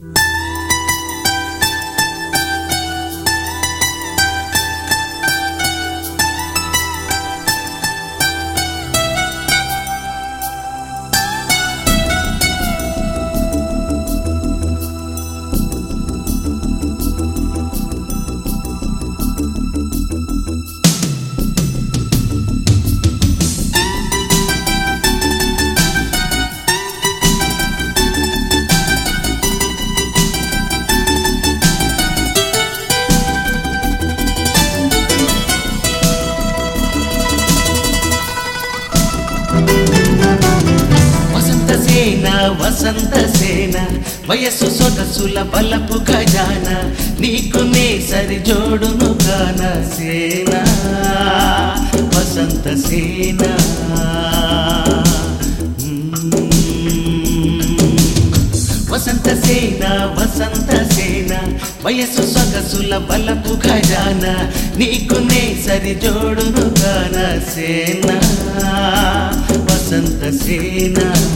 వసంత సేన వసంత సేన వయస్సు సొగసుల బలపు ఖజాన నీకు నే సరి జోడును గాన సేన వసంత సేన వసంత సేన వసంత సేన వయస్సు సొగసుల బలపు ఖజాన నీకు నే సరి జోడును గాన సేన వసంత సేన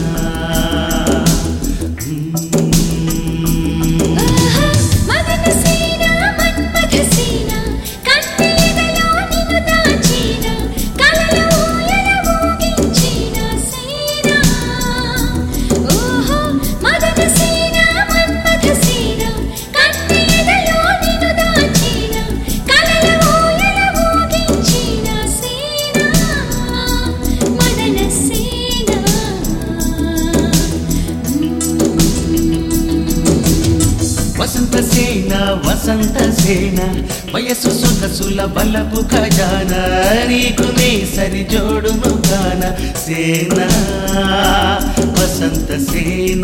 మదన సేన మన్మథ సేన కన్నెలలో నిన్ను దాచిన కలలో ఊయల ఊగించిన సేన ఓహో మదన సేన మన్మథ సేన కన్నెలలో నిన్ను దాచిన కలలో ఊయల ఊగించిన సేన మదన సేన వసంత సేన వసంత సేన వయస్సు సొగసుల బలపు ఖజాన నీకు నే సరి జోడును గాన సేన వసంత సేన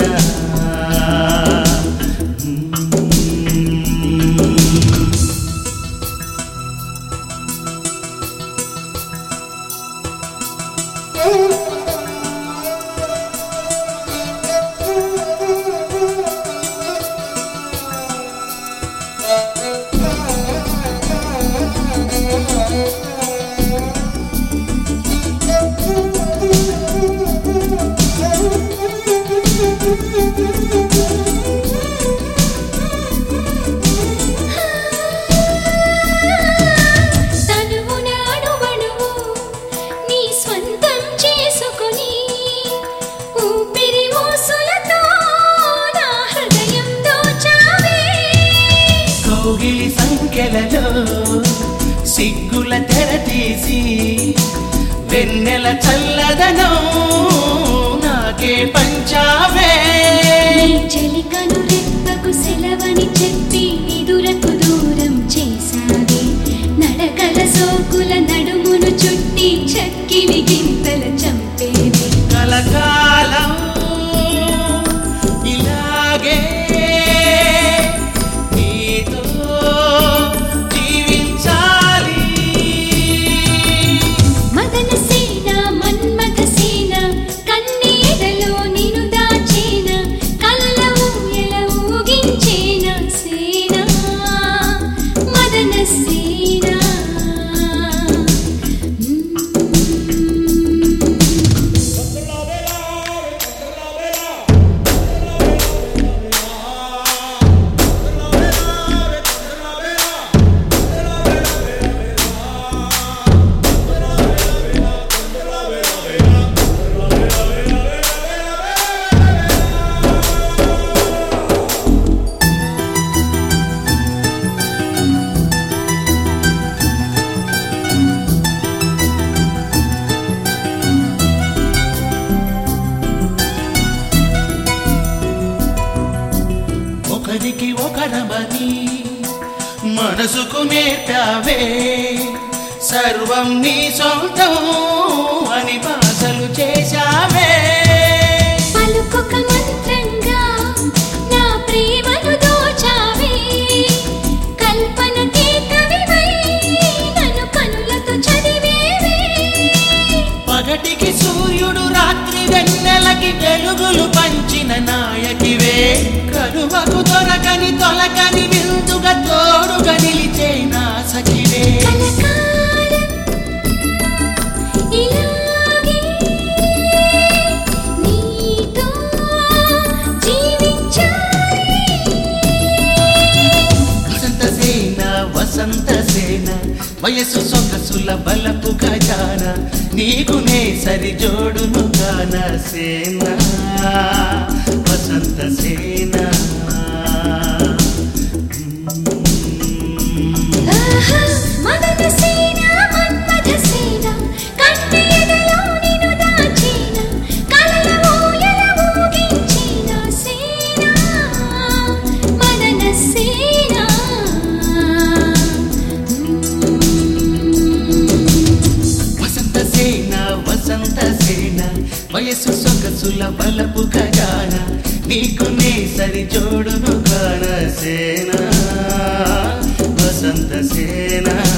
తనువున అణువణువు నీ స్వంతం చేసుకొని ఊపిరి ఊసులతో నా హృదయం దోచావే కౌగిలి సంఖ్యలలో సిగ్గుల తెర తీసి వెన్నెల చల్లదనం నాకే పంచావే నీ చెలికను రెప్పకు సెలవని చెప్పి నిదురకు దూరం చేశావే నడకల సోకుల నడుమును చుట్టి చక్కిని గింతల చంపేవే కలకాలం ఇలాగే నీతో జీవించాలి మదన సేన మన్మథ సేన కన్నీడలో నిన్ను దాచేన కలల ఊయల ఊగించేన సేన మదన సేన ఒకరికి ఒకరమని మనసుకు నేర్పావే సర్వం నీ సొంతం అని భాషలు చేశావే పలుకొక మంత్రంగా నా ప్రేమను దోచావే కల్పనకే కవివై నన్ను కనులతో చదివేవే పగటికి సూర్యుడు రాత్రి వెన్నెలకి వెలుగులు పంచిన నాయకివే కరువకు దొరకని తొలకని విందుగా తోడుగా నిలిచే నా సఖివే కలకాలం ఇలాగే నీతో జీవించాలి వయసు సొగసుల బలపు ఖజాన నీకు నే సరి జోడును గాన సేన వసంత సేన ఆహా, మదన సేన మన్మథ సేన కంటి ఎదలో నిన్ను దాచిన కలల ఊయల ఊగించిన సేన మదన సేన వసంత సేన వసంత సేన వయసు సొగసుల బలపు ఖజాన నీకు నే సరి జోడును గాన సేన వసంత సేన